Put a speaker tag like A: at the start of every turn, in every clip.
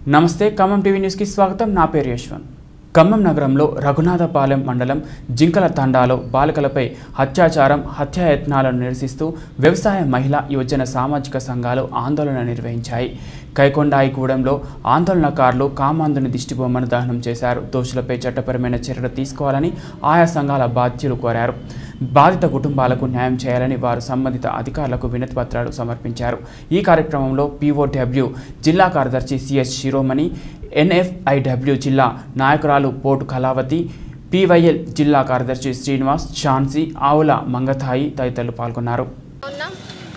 A: నమస్తే ఖమ్మం టీవీ న్యూస్కి స్వాగతం నా పేరు యశ్వంత్ ఖమ్మం నగరంలో రఘునాథపాలెం మండలం జింకల తండాలో బాలికలపై అత్యాచారం హత్యాయత్నాలను నిరసిస్తూ వ్యవసాయ మహిళా యువజన సామాజిక సంఘాలు ఆందోళన నిర్వహించాయి కైకొండాయిగూడెంలో ఆందోళనకారులు కామాంధుని దిష్టిబొమ్మను దహనం చేశారు దోషులపై చట్టపరమైన చర్యలు తీసుకోవాలని ఆయా సంఘాల బాధ్యులు కోరారు బాధిత కుటుంబాలకు న్యాయం చేయాలని వారు సంబంధిత అధికారులకు వినతి పత్రాలు సమర్పించారు ఈ కార్యక్రమంలో పీఓడబ్ల్యూ జిల్లా కార్యదర్శి సిఎస్ శిరోమణి ఎన్ఎఫ్ఐడబ్ల్యూ జిల్లా నాయకురాలు పోటు కళావతి పీవైఎల్ జిల్లా కార్యదర్శి శ్రీనివాస్ ఝాన్సీ ఆవుల మంగతాయి తదితరులు పాల్గొన్నారు
B: ఉన్నాం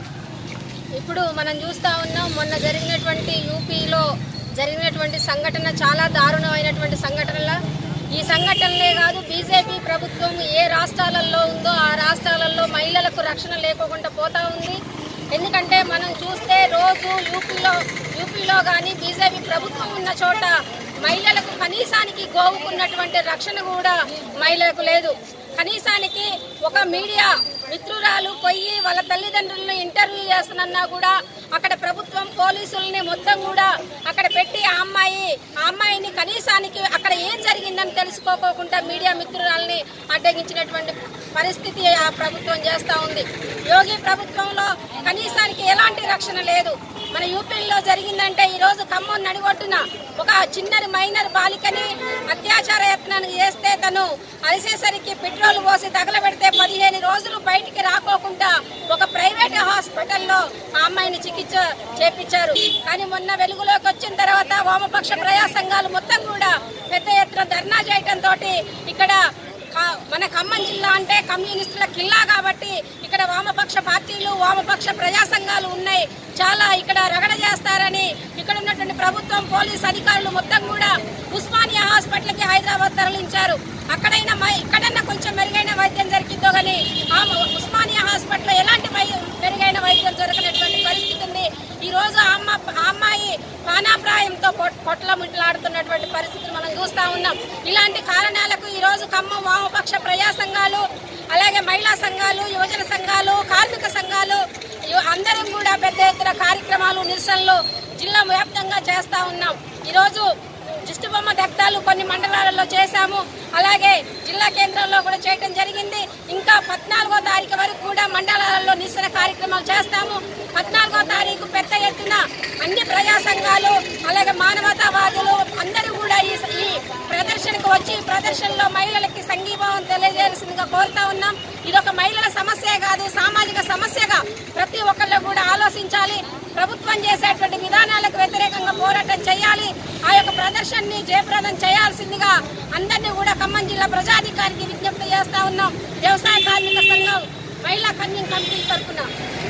B: ఇప్పుడు మనం చూస్తా ఉన్నాం మొన్న జరిగినటువంటి యూపీలో జరిగినటువంటి సంఘటన చాలా దారుణమైనటువంటి సంఘటనల ఈ సంఘటనలే కాదు బీజేపీ ప్రభుత్వం ఏ రాష్ట్రాలలో ఉందో ఆ రాష్ట్రాలలో మహిళలకు రక్షణ లేకోకుండా పోతా ఉంది ఎందుకంటే మనం చూస్తే రోజు యూపీలో యూపీలో కానీ బీజేపీ ప్రభుత్వం ఉన్న చోట మహిళలకు కనీసానికి గోవుకున్నటువంటి రక్షణ కూడా మహిళలకు లేదు కనీసానికి ఒక మీడియా మిత్రురాలు పోయి వాళ్ళ తల్లిదండ్రులను ఇంటర్వ్యూ చేస్తున్నా కూడా అక్కడ ప్రభుత్వం పోలీసుల్ని మొత్తం కూడా అక్కడ పెట్టి ఆ అమ్మాయి ఆ అమ్మాయిని కనీసానికి అక్కడ ఏం జరిగిందని తెలుసుకోకోకుండా మీడియా మిత్రురాల్ని అడ్డగించినటువంటి పరిస్థితి ఆ ప్రభుత్వం చేస్తా ఉంది యోగి ప్రభుత్వంలో కనీసానికి ఎలాంటి రక్షణ లేదు మన యూపీలో జరిగిందంటే ఈ రోజు ఖమ్మం నడిగొట్టున ఒక చిన్నది మైనర్ బాలికని అత్యాచార యత్నాన్ని చేస్తే తను అరిసేసరికి పెట్రోల్ పోసి తగలబెడితే పదిహేను రోజులు బయటికి రాకోకుండా ఒక ప్రైవేట్ హాస్పిటల్లో ఆ అమ్మాయిని చికిత్స చేపించారు కానీ మొన్న వెలుగులోకి వచ్చిన తర్వాత వామపక్ష ప్రజా సంఘాలు మొత్తం కూడా పెద్ద ఎత్తున ధర్నా చేయటం తోటి ఇక్కడ కా- మన ఖమ్మం జిల్లా అంటే కమ్యూనిస్టుల కిల్లా కాబట్టి ఇక్కడ వామపక్ష పార్టీలు వామపక్ష ప్రజా సంఘాలు ఉన్నాయి చాలా ఇక్కడ రగడ చేస్తారని ఇక్కడ ఉన్నటువంటి ప్రభుత్వం పోలీస్ అధికారులు మొత్తం కూడా ఉస్మానియా హాస్పిటల్కి హైదరాబాద్ తరలించారు అక్కడైనా మ- ఇక్కడన్నా కొంచెం మెరుగైన వైద్యం జరిగిందో కానీ ఆ మ- ఉస్మానియా హాస్పిటల్లో ఎలాంటి వై- మెరుగైన వైద్యం దొరకనటువంటి పరిస్థితి ఉంది ఈ రోజు ఆ అమ్మ ఆ అమ్మాయి పానాప్రాయంతో కొట్- కొట్లముట్లాడుతున్నటువంటి పరిస్థితులు మనం చూస్తా ఉన్నాం ఇలాంటి కారణాలకు ఈ రోజు ఖమ్మం వామపక్ష ప్రజా సంఘాలు అలాగే మహిళా సంఘాలు యువజన సంఘాలు కార్మిక సంఘాలు యు- అందరం కూడా పెద్ద ఎత్తున కార్యక్రమాలు నిరసనలు జిల్లా వ్యాప్తంగా చేస్తా ఉన్నాం ఈరోజు దిష్టి బొమ్మ దగ్ధాలు కొన్ని మండలాలలో చేశాము అలాగే జిల్లా కేంద్రంలో కూడా చేయటం జరిగింది ఇంకా పద్నాలుగో తారీఖు వరకు కూడా మండలాలలో నిరసన కార్యక్రమాలు చేస్తాము పద్నాలుగో తారీఖు పెద్ద ఎత్తున అన్ని ప్రజా సంఘాలు అలాగే మానవతావాదులు అందరూ కూడా ఈ ఈ ప్రదర్శనకు వచ్చి ఈ ప్రదర్శనలో మహిళలకి సంఘీభావం తెలియజేయాల్సిందిగా కోరుతా ఉన్నాం ఇది ఒక మహిళల సమస్యే కాదు సామాజిక సమస్యగా ప్రతి ఒక్కళ్ళు కూడా ఆలోచించాలి ప్రభుత్వం చేసేటువంటి విధానాలకు వ్యతిరేకంగా పోరాటం చేయాలి ఆ యొక్క ప్రదర్శనని జయప్రదం చేయాల్సిందిగా అందరినీ కూడా ఖమ్మం జిల్లా ప్రజాధికారికి విజ్ఞప్తి చేస్తా ఉన్నాం వ్యవసాయ కార్మిక సంఘం మహిళా కన్యన్ కమిటీ తరఫున